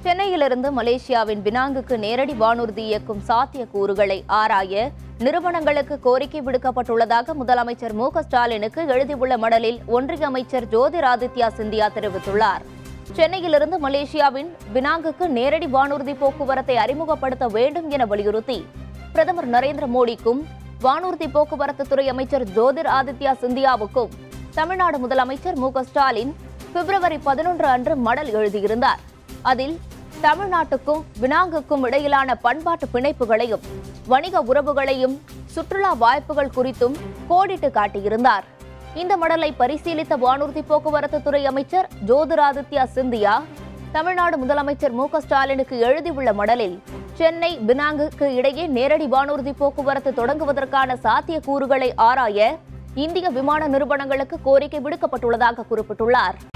சென்னையிலிருந்து மலேசியாவின் பினாங்குக்கு நேரடி வானூர்தி இயக்கும் சாத்தியக்கூறுகளை ஆராய நிறுவனங்களுக்கு கோரிக்கை விடுக்கப்பட்டுள்ளதாக முதலமைச்சர் மு க ஸ்டாலினுக்கு எழுதியுள்ள மடலில் ஒன்றிய அமைச்சர் ஜோதிராதித்யா சிந்தியா தெரிவித்துள்ளார் சென்னையிலிருந்து மலேசியாவின் பினாங்குக்கு நேரடி வானூர்தி போக்குவரத்தை அறிமுகப்படுத்த வேண்டும் என வலியுறுத்தி பிரதமர் நரேந்திர மோடிக்கும் வானூர்தி போக்குவரத்து துறை அமைச்சர் ஜோதிர் ஆதித்யா சிந்தியாவுக்கும் தமிழ்நாடு முதலமைச்சர் மு க ஸ்டாலின் பிப்ரவரி பதினொன்று அன்று மடல் எழுதியிருந்தார் அதில் தமிழ்நாட்டுக்கும் பினாங்குக்கும் இடையிலான பண்பாட்டு பிணைப்புகளையும் வணிக உறவுகளையும் சுற்றுலா வாய்ப்புகள் குறித்தும் கோடிட்டு காட்டியிருந்தார் இந்த மடலை பரிசீலித்த வானூர்தி போக்குவரத்து துறை அமைச்சர் ஜோதிராதித்யா சிந்தியா தமிழ்நாடு முதலமைச்சர் மு க ஸ்டாலினுக்கு எழுதியுள்ள மடலில் சென்னை பினாங்குக்கு இடையே நேரடி வானூர்தி போக்குவரத்து தொடங்குவதற்கான சாத்தியக்கூறுகளை ஆராய இந்திய விமான நிறுவனங்களுக்கு கோரிக்கை விடுக்கப்பட்டுள்ளதாக குறிப்பிட்டுள்ளார்